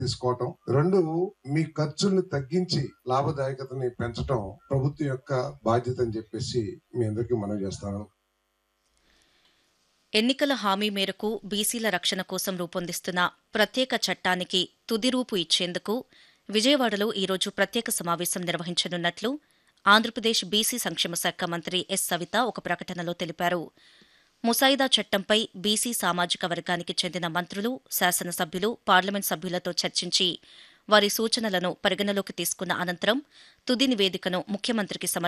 తీసుకోవటం రెండు మీ ఖర్చుల్ని తగ్గించి లాభదాయకతని పెంచడం ప్రభుత్వం యొక్క బాధ్యత అని చెప్పేసి మీ అందరికీ మనం చేస్తాను ఎన్నికల హామీ మేరకు బీసీల రక్షణ కోసం రూపొందిస్తున్న ప్రత్యేక చట్టానికి తుది రూపు ఇచ్చేందుకు విజయవాడలో ఈరోజు ప్రత్యేక సమావేశం నిర్వహించనున్నట్లు ఆంధ్రప్రదేశ్ బీసీ సంక్షేమ శాఖ మంత్రి ఎస్ సవిత ఒక ప్రకటనలో తెలిపారు ముసాయిదా చట్టంపై బీసీ సామాజిక వర్గానికి చెందిన మంత్రులు శాసనసభ్యులు పార్లమెంట్ సభ్యులతో చర్చించి వారి సూచనలను పరిగణలోకి తీసుకున్న అనంతరం తుది నివేదికను ముఖ్యమంత్రికి సమర్పించారు